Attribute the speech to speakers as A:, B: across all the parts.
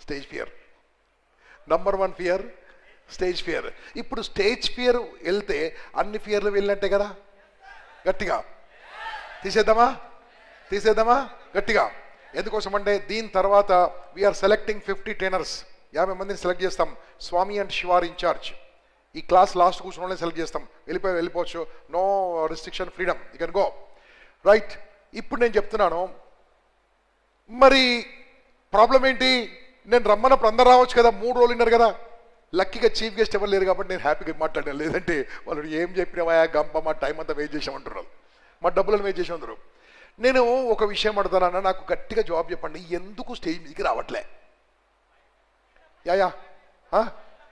A: Stage fear number one fear stage fear ఇప్పుడు stage fear వెళ్తే అన్ని ఫియర్లు వెళ్ళినట్టే కదా గట్టిగా తీసేద్దామా తీసేద్దామా గట్టిగా ఎందుకోసం అంటే దీని తర్వాత వీఆర్ సెలెక్టింగ్ ఫిఫ్టీ ట్రైనర్స్ యాభై మందిని సెలెక్ట్ చేస్తాం స్వామి అండ్ శివార్ ఇన్ఛార్జ్ ఈ క్లాస్ లాస్ట్ కూర్చున్న వాళ్ళని సెలెక్ట్ చేస్తాం వెళ్ళిపోయి వెళ్ళిపోవచ్చు no restriction freedom you can go right ఇప్పుడు నేను చెప్తున్నాను మరి ప్రాబ్లం ఏంటి నేను రమ్మన్నప్పుడు అందరు రావచ్చు కదా మూడు రోజులు ఉన్నారు కదా లక్కీగా చీఫ్ గెస్ట్ ఎవరు లేరు కాబట్టి నేను హ్యాపీగా మాట్లాడాను లేదంటే వాళ్ళు ఏం చెప్పినావా గంప మా టైం అంతా వెయిట్ చేసామంటున్నారు మా డబ్బులను వెయిట్ చేసి అందరు నేను ఒక విషయం అడుగుతానన్నా నాకు గట్టిగా జవాబు చెప్పండి ఎందుకు స్టేజ్ మీదకి రావట్లే యా యా ఆ?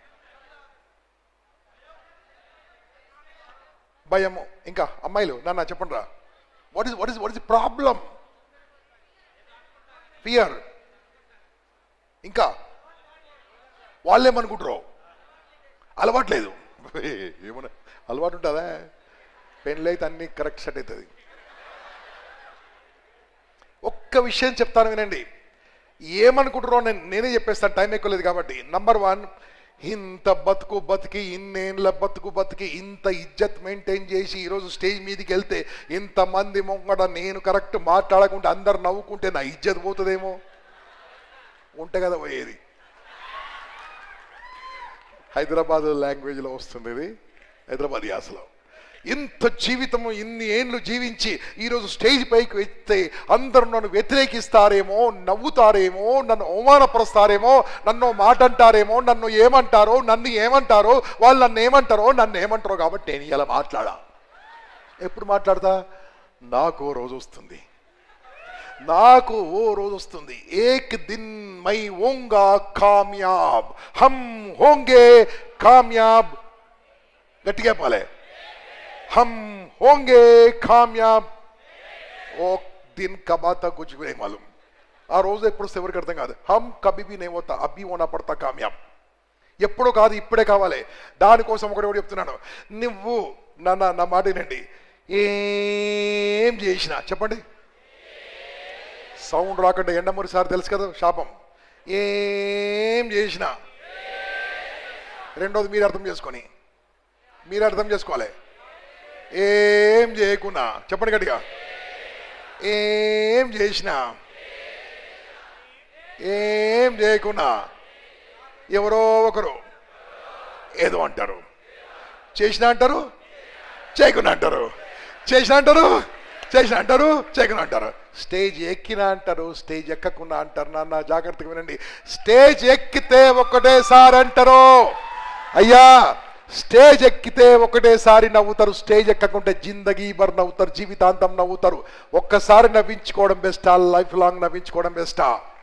A: భయము ఇంకా అమ్మాయిలు నాన్న చెప్పండి రా what is what is what is problem fear ఇంకా వాళ్ళేమనుకుంటారు అలవాట్లేదు ఏమన్నా అలవాటు ఉంటుందా పెళ్ళి అయితే అన్ని కరెక్ట్ సెట్ అవుతుంది ఒక్క విషయం చెప్తాను వినండి ఏమనుకుంటారో నేను నేనే చెప్పేస్తాను టైం ఎక్కువ లేదు కాబట్టి నంబర్ వన్ ఇంత బతుకు బతికి ఇన్నేళ్ళ బతుకు బతికి ఇంత ఇజ్జత్ మెయింటైన్ చేసి ఈరోజు స్టేజ్ మీదకి వెళ్తే ఇంతమంది ముంగడ నేను కరెక్ట్ మాట్లాడకుంటే అందరు నవ్వుకుంటే నా ఇజ్జత్ పోతుందేమో ఉంటే కదా పోయేది హైదరాబాద్ లాంగ్వేజ్లో వస్తుంది ఇది హైదరాబాద్ యాసలో ఇంత జీవితము ఇన్ని ఏండ్లు జీవించి ఈరోజు స్టేజ్ పైకి వెళ్తే అందరూ నన్ను వ్యతిరేకిస్తారేమో నవ్వుతారేమో నన్ను అవమానపరుస్తారేమో నన్ను మాట అంటారేమో నన్ను ఏమంటారో నన్ను ఏమంటారో వాళ్ళు నన్ను ఏమంటారో నన్ను ఏమంటారో కాబట్టి నేను ఇలా మాట్లాడా ఎప్పుడు మాట్లాడతా నాకు ఓ రోజు వస్తుంది నాకు ఓ రోజు వస్తుంది ఏక్ దిన్ మై ఓంగా కామ్యాబ్ హమ్ హోంగే కామ్యాబ్ గట్టిగా పాలే हम होंगे कामयाब ओ दिन कब आता कुछ भी नहीं मालूम ఆ రోజు ఎప్పుడు సెవర్ కడతాం కాదు హమ్ కభీ భీ నే హోతా అభి హోనా పడతా కామ్యాబ్ ఎప్పుడో కాదు ఇప్పుడే కావాలి దానికోసం ఒకటి ఒకటి చెప్తున్నాను నువ్వు నా నా నా మాట వినండి ఏం చేసినా చెప్పండి సౌండ్ రాకుండా ఎండమూరి సార్ తెలుసు కదా శాపం ఏం చేసినా రెండోది మీరు అర్థం చేసుకొని మీరు అర్థం చేసుకోవాలి ఏం చేయకున్నా చెప్పండి గట్టిగా ఏం చేసినా ఏం చేయకున్నా ఎవరో ఒకరు ఏదో అంటారు చేసిన అంటారు చేయకున్నా అంటారు చేసిన అంటారు చేసిన అంటారు చేయకున్నా అంటారు స్టేజ్ ఎక్కినా అంటారు స్టేజ్ ఎక్కకున్నా అంటారు నాన్న జాగ్రత్తగా వినండి స్టేజ్ ఎక్కితే ఒకటేసారి అంటారు అయ్యా స్టేజ్ ఎక్కితే ఒకటేసారి నవ్వుతారు స్టేజ్ ఎక్కకుంటే జిందగీ భర్ నవ్వుతారు జీవితాంతం నవ్వుతారు ఒక్కసారి నవ్వించుకోవడం బెస్టా లైఫ్ లాంగ్ నవ్వించుకోవడం బెస్టా